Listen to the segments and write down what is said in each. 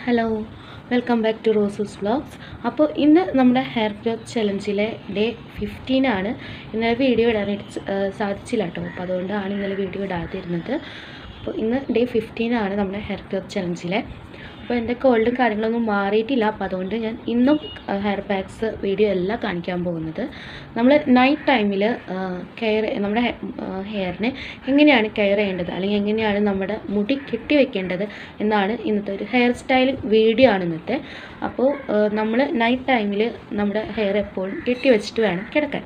hello welcome back to Roses Vlogs അപ്പോൾ ഇന്ന് നമ്മുടെ ഹെയർ ഗ്രോത്ത് ചലഞ്ചിലെ ഡേ ഫിഫ്റ്റീൻ ആണ് ഇന്നലെ വീഡിയോ ഇടാനായിട്ട് സ- ഏഹ് സാധിച്ചില്ല കേട്ടോ അപ്പോൾ അതുകൊണ്ടാണ് ഇന്നലെ വീഡിയോ ഇടാതിരുന്നത് അപ്പോൾ ഇന്ന് ഡേ ഫിഫ്റ്റീൻ ആണ് നമ്മുടെ ഹെയർ ഗ്രോത്ത് ചലഞ്ചിലെ അപ്പോൾ എൻ്റെ കോൾഡും കാര്യങ്ങളൊന്നും മാറിയിട്ടില്ല അപ്പോൾ അതുകൊണ്ട് ഞാൻ ഇന്നും ഹെയർ പാക്സ് വീഡിയോ അല്ല കാണിക്കാൻ പോകുന്നത് നമ്മൾ നൈറ്റ് ടൈമിൽ കെയർ നമ്മുടെ ഹെയറിനെ എങ്ങനെയാണ് കെയർ ചെയ്യേണ്ടത് അല്ലെങ്കിൽ എങ്ങനെയാണ് നമ്മുടെ മുടി കെട്ടി വെക്കേണ്ടത് എന്നാണ് ഇന്നത്തെ ഒരു ഹെയർ സ്റ്റൈലിംഗ് വീഡിയോ ആണ് ഇന്നത്തെ അപ്പോൾ നമ്മൾ നൈറ്റ് ടൈമിൽ നമ്മുടെ ഹെയർ എപ്പോഴും കെട്ടി വെച്ചിട്ട് വേണം കിടക്കാൻ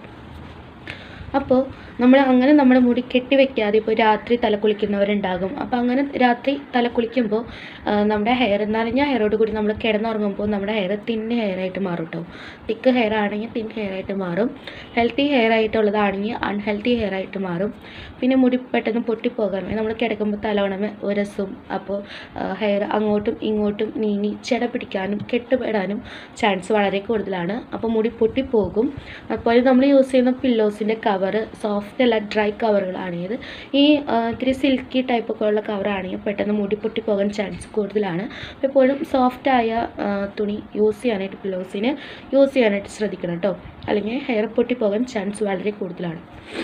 അപ്പോൾ നമ്മൾ അങ്ങനെ നമ്മുടെ മുടി കെട്ടി വെക്കാതെ ഇപ്പോൾ രാത്രി തല കുളിക്കുന്നവരുണ്ടാകും അപ്പോൾ അങ്ങനെ രാത്രി തല കുളിക്കുമ്പോൾ നമ്മുടെ ഹെയർ നനഞ്ഞ ഹെയറോട് കൂടി നമ്മൾ കിടന്നുറങ്ങുമ്പോൾ നമ്മുടെ ഹെയർ തിൻ ഹെയർ ആയിട്ട് മാറും കേട്ടോ തിക്ക് ഹെയർ ആണെങ്കിൽ തിൻ ഹെയർ ആയിട്ട് മാറും ഹെൽത്തി ഹെയർ ആയിട്ടുള്ളതാണെങ്കിൽ അൺഹെൽത്തി ഹെയർ ആയിട്ട് മാറും പിന്നെ മുടി പെട്ടെന്ന് പൊട്ടിപ്പോകാൻ നമ്മൾ കിടക്കുമ്പോൾ തലവണമേ ഉരസും അപ്പോൾ ഹെയർ അങ്ങോട്ടും ഇങ്ങോട്ടും നീങ്ങി ചെട പിടിക്കാനും കെട്ടുപെടാനും ചാൻസ് വളരെ കൂടുതലാണ് അപ്പോൾ മുടി പൊട്ടിപ്പോകും അപ്പോൾ നമ്മൾ യൂസ് ചെയ്യുന്ന പില്ലോസിൻ്റെ കവർ സോഫ്റ്റ് അല്ല ഡ്രൈ കവറുകളാണെങ്കിൽ ഈ ആ, ഇത്തിരി സിൽക്കി ടൈപ്പ് ഒക്കെ ഉള്ള കവറാണെങ്കിൽ പെട്ടെന്ന് മുടി പൊട്ടിപ്പോകാൻ ചാൻസ് കൂടുതലാണ് അപ്പോൾ എപ്പോഴും സോഫ്റ്റായ തുണി യൂസ് ചെയ്യാനായിട്ട് പില്ലോസിന് യൂസ് ചെയ്യാനായിട്ട് ശ്രദ്ധിക്കണം കേട്ടോ അല്ലെങ്കിൽ ഹെയർ പൊട്ടിപ്പോകാൻ ചാൻസ് വളരെ കൂടുതലാണ്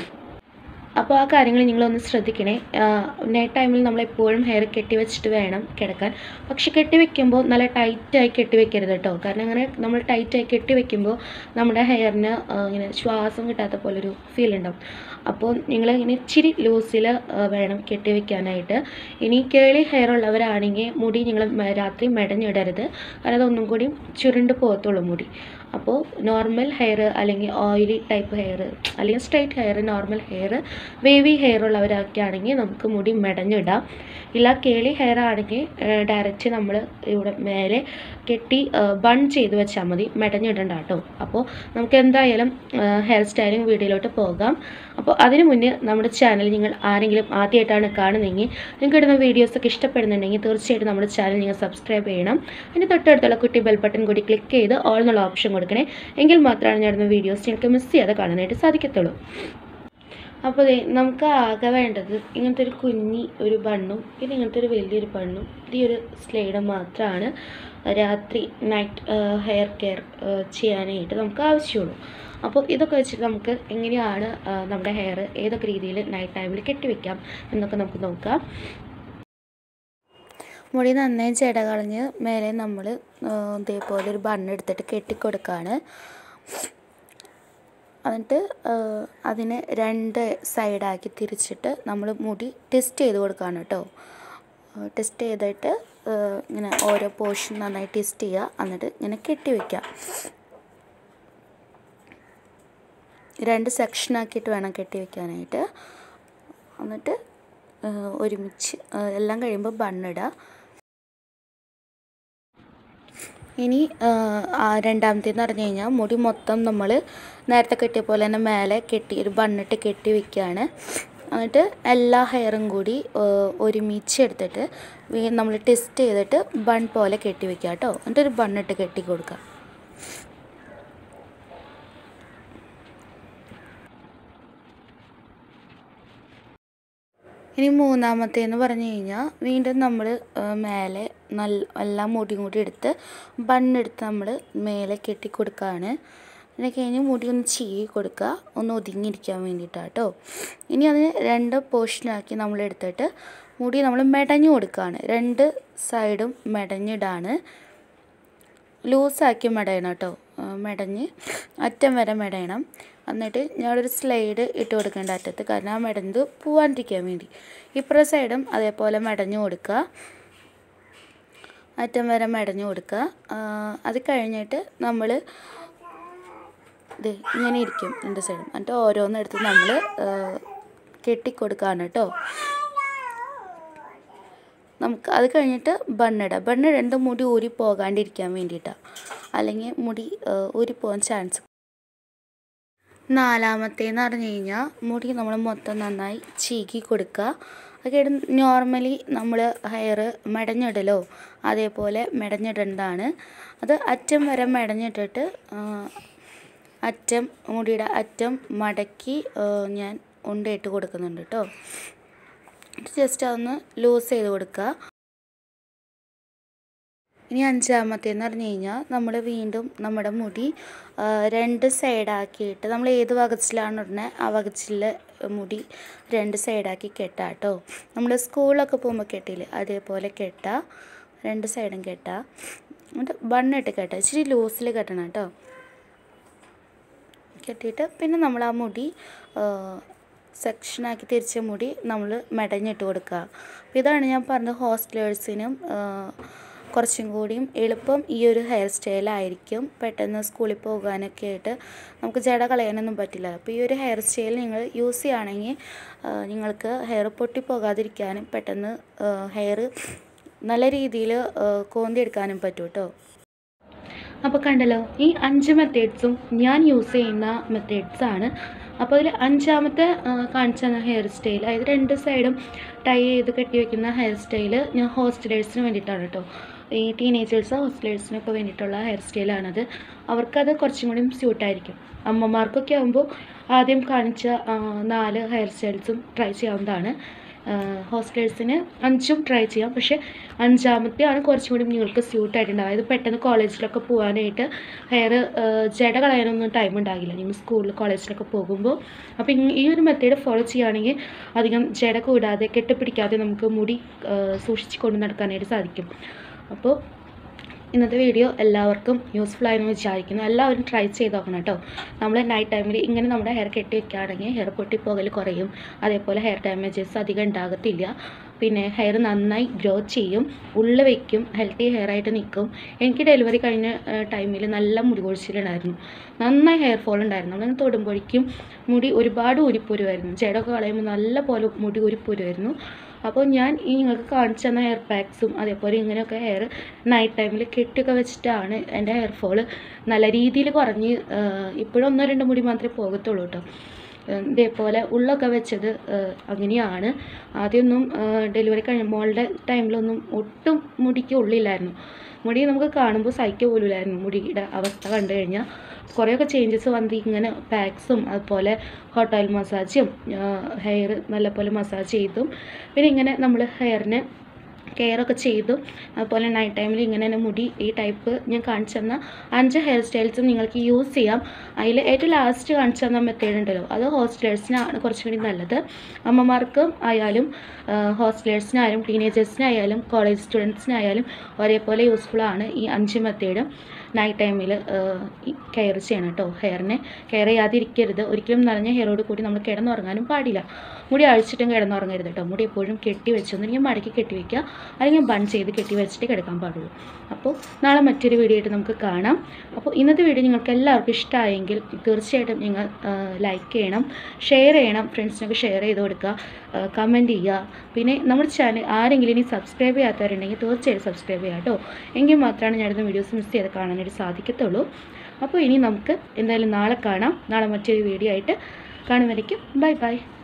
അപ്പോൾ ആ കാര്യങ്ങൾ നിങ്ങളൊന്ന് ശ്രദ്ധിക്കണേ നൈറ്റ് ടൈമിൽ നമ്മൾ എപ്പോഴും ഹെയർ കെട്ടി വെച്ചിട്ട് വേണം കിടക്കാൻ പക്ഷെ കെട്ടി വെക്കുമ്പോൾ നല്ല ടൈറ്റായി കെട്ടി വെക്കരുത് കേട്ടോ കാരണം അങ്ങനെ നമ്മൾ ടൈറ്റായി കെട്ടി വെക്കുമ്പോൾ നമ്മുടെ ഹെയറിന് ഇങ്ങനെ ശ്വാസം കിട്ടാത്ത പോലൊരു ഫീൽ ഉണ്ടാവും അപ്പോൾ നിങ്ങൾ ഇങ്ങനെ ഇച്ചിരി ലൂസിൽ വേണം കെട്ടി വെക്കാനായിട്ട് ഇനി കേളി ഹെയർ ഉള്ളവരാണെങ്കിൽ മുടി നിങ്ങൾ രാത്രി മെടഞ്ഞിടരുത് കാരണം അതൊന്നും കൂടി ചുരുണ്ട് പോകത്തുള്ളൂ മുടി അപ്പോൾ നോർമൽ ഹെയർ അല്ലെങ്കിൽ ഓയിലി ടൈപ്പ് ഹെയർ അല്ലെങ്കിൽ straight hair normal hair wavy hair ഉള്ളവരൊക്കെ ആണെങ്കിൽ നമുക്ക് മുടി മെടഞ്ഞിടാം ഇല്ല കേളി ഹെയർ ആണെങ്കിൽ ഡയറക്റ്റ് നമ്മൾ ഇവിടെ മേലെ കെട്ടി ബൺ ചെയ്ത് വെച്ചാൽ മതി മെടഞ്ഞിടണ്ട കേട്ടോ അപ്പോൾ നമുക്ക് എന്തായാലും ഹെയർ സ്റ്റൈലിംഗ് വീഡിയോയിലോട്ട് പോകാം അപ്പോൾ അതിന് മുന്നേ നമ്മുടെ ചാനൽ നിങ്ങൾ ആരെങ്കിലും ആദ്യമായിട്ടാണ് കാണുന്നതെങ്കിൽ നിങ്ങൾക്ക് ഇടുന്ന വീഡിയോസൊക്കെ ഇഷ്ടപ്പെടുന്നുണ്ടെങ്കിൽ തീർച്ചയായിട്ടും നമ്മുടെ ചാനൽ നിങ്ങൾ സബ്സ്ക്രൈബ് ചെയ്യണം അതിന് തൊട്ടടുത്തുള്ള കുട്ടി ബെൽ ബട്ടൺ കൂടി ക്ലിക്ക് ചെയ്ത് ഓൾ എന്നുള്ള ഓപ്ഷൻ കൊടുക്കണേ എങ്കിൽ മാത്രമാണ് ഞാൻ ഇടുന്ന വീഡിയോസ് നിങ്ങൾക്ക് മിസ് ചെയ്യാതെ കാണാനായിട്ട് സാധിക്കത്തുള്ളൂ അപ്പോൾ ദേ നമുക്ക് ആകെ വേണ്ടത് ഇങ്ങനത്തെ ഒരു കുഞ്ഞി ഒരു ബണ്ണും പിന്നെ ഇങ്ങനത്തെ ഒരു വലിയൊരു ബണ്ണും ഈ ഒരു സ്ലൈഡും മാത്രമാണ് രാത്രി നൈറ്റ് ഹെയർ കെയർ ചെയ്യാനായിട്ട് നമുക്ക് ആവശ്യമുള്ളൂ അപ്പോൾ ഇതൊക്കെ വെച്ചിട്ട് നമുക്ക് എങ്ങനെയാണ് ആ, നമ്മുടെ ഹെയർ ഏതൊക്കെ രീതിയിൽ നൈറ്റ് ടൈമിൽ കെട്ടിവെക്കാം എന്നൊക്കെ നമുക്ക് നോക്കാം മുടി നന്നായി ജട കളഞ്ഞ് മേലെ നമ്മൾ ഇതേപോലെ ഒരു ബണ്ണെടുത്തിട്ട് കെട്ടിക്കൊടുക്കുകയാണ് എന്നിട്ട് ആ, അതിനെ രണ്ട് സൈഡാക്കി തിരിച്ചിട്ട് നമ്മൾ മുടി ടെസ്റ്റ് ചെയ്ത് കൊടുക്കുകയാണ് കേട്ടോ ടെസ്റ്റ് ചെയ്തിട്ട് ആ, ഇങ്ങനെ ഓരോ പോർഷൻ നന്നായി ടെസ്റ്റ് ചെയ്യുക എന്നിട്ട് ഇങ്ങനെ കെട്ടി വയ്ക്കുക രണ്ട് സെക്ഷനാക്കിയിട്ട് വേണം കെട്ടി വയ്ക്കാനായിട്ട് എന്നിട്ട് ആ, ഒരുമിച്ച് ആ, എല്ലാം കഴിയുമ്പോൾ ബണ്ണിടുക ഇനി ആ, രണ്ടാമത്തേന്ന് പറഞ്ഞു കഴിഞ്ഞാൽ മുടി മൊത്തം നമ്മൾ നേരത്തെ കെട്ടിയ പോലെ തന്നെ മേലെ കെട്ടി ഒരു ബണ്ണിട്ട് കെട്ടി വെക്കുകയാണ് എന്നിട്ട് എല്ലാ ഹെയറും കൂടി ആ, ഒരുമിച്ച് എടുത്തിട്ട് നമ്മൾ ടെസ്റ്റ് ചെയ്തിട്ട് ബൺ പോലെ കെട്ടി വെക്കുക കേട്ടോ എന്നിട്ട് ഒരു ബണ്ണിട്ട് കെട്ടി കൊടുക്കുക ഇനി മൂന്നാമത്തേന്ന് പറഞ്ഞു കഴിഞ്ഞാൽ വീണ്ടും നമ്മൾ മേലെ നല്ല എല്ലാ മുടിയും കൂടി എടുത്ത് ബണ്ണെടുത്ത് നമ്മൾ മേലെ കെട്ടി കൊടുക്കുകയാണ് പിന്നെ കഴിഞ്ഞ് മുടി ഒന്ന് ചീകി കൊടുക്കുക ഒന്ന് ഒതുങ്ങിയിരിക്കാൻ വേണ്ടിയിട്ടാണ് കേട്ടോ ഇനി അതിന് രണ്ട് പോർഷനാക്കി നമ്മൾ എടുത്തിട്ട് മുടി നമ്മൾ മെടഞ്ഞു കൊടുക്കുകയാണ് രണ്ട് സൈഡും മെടഞ്ഞിടാണ് ലൂസാക്കി മെടയണം കേട്ടോ ആ, മെടഞ്ഞ് അറ്റം വരെ മെടയണം എന്നിട്ട് ഞാനൊരു സ്ലൈഡ് ഇട്ട് കൊടുക്കേണ്ട അറ്റത്ത് കാരണം ആ മെടഞ്ഞത് പോവാണ്ടിരിക്കാൻ വേണ്ടി ഇപ്പുറ സൈഡും അതേപോലെ മെടഞ്ഞു കൊടുക്കുക അറ്റം വരെ മെടഞ്ഞു കൊടുക്കുക ആ, അത് കഴിഞ്ഞിട്ട് നമ്മൾ ഇത് ഇങ്ങനെ ഇരിക്കും രണ്ട് സൈഡും എന്നിട്ട് ഓരോന്നെടുത്ത് നമ്മൾ കെട്ടിക്കൊടുക്കുകയാണ് കേട്ടോ നമുക്ക് അത് കഴിഞ്ഞിട്ട് ബണ്ണിടുക ബണ്ണിടേണ്ട മുടി ഊരി പോകാണ്ടിരിക്കാൻ വേണ്ടിയിട്ടാണ് അല്ലെങ്കിൽ മുടി ആ, ഊരിപ്പോകാൻ ചാൻസ് നാലാമത്തേന്ന് പറഞ്ഞു കഴിഞ്ഞാൽ മുടി നമ്മൾ മൊത്തം നന്നായി ചീകി കൊടുക്കുക അതൊക്കെ നോർമലി നമ്മൾ ഹെയർ മെടഞ്ഞിടലോ അതേപോലെ മെടഞ്ഞിടേണ്ടതാണ് അത് അറ്റം വരെ മെടഞ്ഞിട്ടിട്ട് ആ, അറ്റം മുടിയുടെ അറ്റം മടക്കി ആ, ഞാൻ ഉണ്ടയിട്ട് കൊടുക്കുന്നുണ്ട് കേട്ടോ ജസ്റ്റ് അതൊന്ന് ലൂസ് ചെയ്ത് കൊടുക്കുക ഇനി അഞ്ചാമത്തേന്ന് പറഞ്ഞു കഴിഞ്ഞാൽ നമ്മൾ വീണ്ടും നമ്മുടെ മുടി ആ, രണ്ട് സൈഡാക്കിയിട്ട് നമ്മൾ ഏത് വകച്ചിലാണ് ഇടുന്നത് ആ വകച്ചിലെ മുടി രണ്ട് സൈഡാക്കി കെട്ടാം കേട്ടോ നമ്മൾ സ്കൂളിലൊക്കെ പോകുമ്പോൾ കെട്ടില്ലേ അതേപോലെ കെട്ടാം രണ്ട് സൈഡും കെട്ടാം എന്നിട്ട് ബണ്ണിട്ട് കെട്ടാം ഇച്ചിരി ലൂസിൽ കെട്ടണം കേട്ടോ കെട്ടിയിട്ട് പിന്നെ നമ്മൾ ആ മുടി സെക്ഷനാക്കി തിരിച്ച മുടി നമ്മൾ മെടഞ്ഞിട്ട് കൊടുക്കുക അപ്പോൾ ഇതാണ് ഞാൻ പറഞ്ഞത് ഹോസ്റ്റലേഴ്സിനും കുറച്ചും കൂടിയും എളുപ്പം ഈ ഒരു ഹെയർ സ്റ്റൈലായിരിക്കും പെട്ടെന്ന് സ്കൂളിൽ പോകാനൊക്കെ ആയിട്ട് നമുക്ക് ജട കളയാനൊന്നും പറ്റില്ല അപ്പോൾ ഈ ഒരു ഹെയർ സ്റ്റൈൽ നിങ്ങൾ യൂസ് ചെയ്യുകയാണെങ്കിൽ നിങ്ങൾക്ക് ഹെയർ പൊട്ടി പോകാതിരിക്കാനും പെട്ടെന്ന് ഹെയർ നല്ല രീതിയിൽ കോന്തിയെടുക്കാനും പറ്റും കേട്ടോ അപ്പോൾ കണ്ടല്ലോ ഈ അഞ്ച് മെത്തേഡ്സും ഞാൻ യൂസ് ചെയ്യുന്ന മെത്തേഡ്സ് ആണ് അപ്പോൾ അതിൽ അഞ്ചാമത്തെ ആ, കാണിച്ച ഹെയർ സ്റ്റൈൽ അതായത് രണ്ട് സൈഡും ടൈ ചെയ്ത് കെട്ടി വയ്ക്കുന്ന ഹെയർ സ്റ്റൈൽ ഞാൻ ഹോസ്റ്റലേഴ്സിന് വേണ്ടിയിട്ടാണ് കേട്ടോ ഈ ടീനേജേഴ്സ് ഹോസ്റ്റലേഴ്സിനൊക്കെ വേണ്ടിയിട്ടുള്ള ഹെയർ സ്റ്റൈലാണത് അവർക്കത് കുറച്ചും കൂടി സ്യൂട്ടായിരിക്കും അമ്മമാർക്കൊക്കെ ആകുമ്പോൾ ആദ്യം കാണിച്ച ആ, നാല് ഹെയർ സ്റ്റൈൽസും ട്രൈ ചെയ്യാവുന്നതാണ് ഹോസ്റ്റലേഴ്സിന് അഞ്ചും ട്രൈ ചെയ്യാം പക്ഷേ അഞ്ചാമത്തെ ആണ് കുറച്ചും കൂടി നിങ്ങൾക്ക് സ്യൂട്ട് ആയിട്ടുണ്ടാവുക അതായത് പെട്ടെന്ന് കോളേജിലൊക്കെ പോകാനായിട്ട് ഹെയർ ജട കളയാനൊന്നും ടൈം ഉണ്ടാകില്ല നിങ്ങൾ സ്കൂളിൽ കോളേജിലൊക്കെ പോകുമ്പോൾ അപ്പോൾ ഇങ് ഈ ഒരു മെത്തേഡ് ഫോളോ ചെയ്യുകയാണെങ്കിൽ അധികം ജട കൂടാതെ കെട്ടിപ്പിടിക്കാതെ നമുക്ക് മുടി ആ, സൂക്ഷിച്ച് കൊണ്ട് നടക്കാനായിട്ട് സാധിക്കും അപ്പോൾ ഇന്നത്തെ വീഡിയോ എല്ലാവർക്കും യൂസ്ഫുൾ ആയെന്ന് വിചാരിക്കുന്നു എല്ലാവരും ട്രൈ ചെയ്ത് നോക്കണം കേട്ടോ നമ്മൾ നൈറ്റ് ടൈമിൽ ഇങ്ങനെ നമ്മുടെ ഹെയർ കെട്ടി വെക്കുകയാണെങ്കിൽ ഹെയർ പൊട്ടിപ്പോകൽ കുറയും അതേപോലെ ഹെയർ ഡാമേജസ് അധികം ഉണ്ടാകത്തില്ല പിന്നെ ഹെയർ നന്നായി ഗ്രോ ചെയ്യും ഉള്ളിൽ വയ്ക്കും ഹെൽത്തി ഹെയർ ആയിട്ട് നിൽക്കും എനിക്ക് ഡെലിവറി കഴിഞ്ഞ ടൈമിൽ നല്ല മുടി കൊഴിച്ചിലുണ്ടായിരുന്നു നന്നായി ഹെയർ ഫോൾ ഉണ്ടായിരുന്നു നമ്മൾ തൊടുമ്പോഴേക്കും മുടി ഒരുപാട് ഊരിപ്പോരുമായിരുന്നു ജടമൊക്കെ കളയുമ്പോൾ നല്ല പോലെ മുടി ഊരിപ്പോരുമായിരുന്നു അപ്പോൾ ഞാൻ ഈ നിങ്ങൾക്ക് കാണിച്ചു തന്ന ഹെയർ പാക്സും അതേപോലെ ഇങ്ങനെയൊക്കെ ഹെയർ നൈറ്റ് ടൈമിൽ കെട്ടിയൊക്കെ വെച്ചിട്ടാണ് എൻ്റെ ഹെയർ ഫോൾ നല്ല രീതിയിൽ കുറഞ്ഞ് ഇപ്പോഴും ഒന്നോ രണ്ടോ മുടി മാത്രമേ പോകത്തുള്ളൂ കേട്ടോ ഏഹ് ഇതേപോലെ ഉള്ളൊക്കെ വെച്ചത് ഏഹ് അങ്ങനെയാണ് ആദ്യമൊന്നും ഡെലിവറി കഴിഞ്ഞ മോളുടെ ടൈമിലൊന്നും ഒട്ടും മുടിക്ക് ഉള്ളില്ലായിരുന്നു മുടി നമുക്ക് കാണുമ്പോൾ സഹിക്ക പോലുമില്ലായിരുന്നു മുടിയുടെ അവസ്ഥ കണ്ടു കഴിഞ്ഞാൽ കുറേയൊക്കെ ചേഞ്ചസ് വന്ന് ഇങ്ങനെ പാക്സും അതുപോലെ ഹോട്ട് ഓയിൽ മസാജും ഹെയർ നല്ലപോലെ മസാജ് ചെയ്തും പിന്നെ ഇങ്ങനെ നമ്മൾ ഹെയറിന് കെയറൊക്കെ ചെയ്തു അതുപോലെ നൈറ്റ് ടൈമിൽ ഇങ്ങനെ തന്നെ മുടി ഈ ടൈപ്പ് ഞാൻ കാണിച്ചു തന്ന അഞ്ച് ഹെയർ സ്റ്റൈൽസും നിങ്ങൾക്ക് യൂസ് ചെയ്യാം അതിൽ ഏറ്റവും ലാസ്റ്റ് കാണിച്ചു തന്ന മെത്തേഡ് ഉണ്ടല്ലോ അത് ഹോസ്റ്റലേഴ്സിനാണ് കുറച്ചും കൂടി നല്ലത് അമ്മമാർക്കും ആയാലും ഹോസ്റ്റലേഴ്സിനായാലും ടീനേജേഴ്സിനായാലും കോളേജ് സ്റ്റുഡൻസിനായാലും ഒരേപോലെ യൂസ്ഫുൾ ആണ് ഈ അഞ്ച് മെത്തേഡും നൈറ്റ് ടൈമിൽ കെയർ ചെയ്യണം കേട്ടോ ഹെയറിനെ കെയർ ചെയ്യാതിരിക്കരുത് ഒരിക്കലും നനഞ്ഞ ഹെയറോട് കൂടി നമ്മൾ കിടന്നുറങ്ങാനും പാടില്ല മുടി അഴിച്ചിട്ടും കിടന്നുറങ്ങരുത് കേട്ടോ മുടി എപ്പോഴും കെട്ടി വെച്ചൊന്നില്ലെങ്കിൽ മടക്കി കെട്ടി വെക്കുക അല്ലെങ്കിൽ ബൺ ചെയ്ത് കെട്ടി വെച്ചിട്ട് കിടക്കാൻ പാടുള്ളൂ അപ്പോൾ നാളെ മറ്റൊരു വീഡിയോ ആയിട്ട് നമുക്ക് കാണാം അപ്പോൾ ഇന്നത്തെ വീഡിയോ നിങ്ങൾക്ക് എല്ലാവർക്കും ഇഷ്ടമായെങ്കിൽ തീർച്ചയായിട്ടും നിങ്ങൾ ലൈക്ക് ചെയ്യണം ഷെയർ ചെയ്യണം ഫ്രണ്ട്സിനൊക്കെ ഷെയർ ചെയ്ത് കൊടുക്കുക കമൻറ്റ് ചെയ്യുക പിന്നെ നമ്മുടെ ചാനൽ ആരെങ്കിലും ഇനി സബ്സ്ക്രൈബ് ചെയ്യാത്തവരുണ്ടെങ്കിൽ തീർച്ചയായിട്ടും സബ്സ്ക്രൈബ് ചെയ്യുക കേട്ടോ എങ്കിൽ മാത്രമാണ് ഞാനിത് വീഡിയോസ് മിസ് ചെയ്ത് കാണാനായിട്ട് സാധിക്കത്തുള്ളൂ അപ്പോൾ ഇനി നമുക്ക് എന്തായാലും നാളെ കാണാം നാളെ മറ്റൊരു വീഡിയോ ആയിട്ട് കാണുമായിരിക്കും ബൈ ബൈ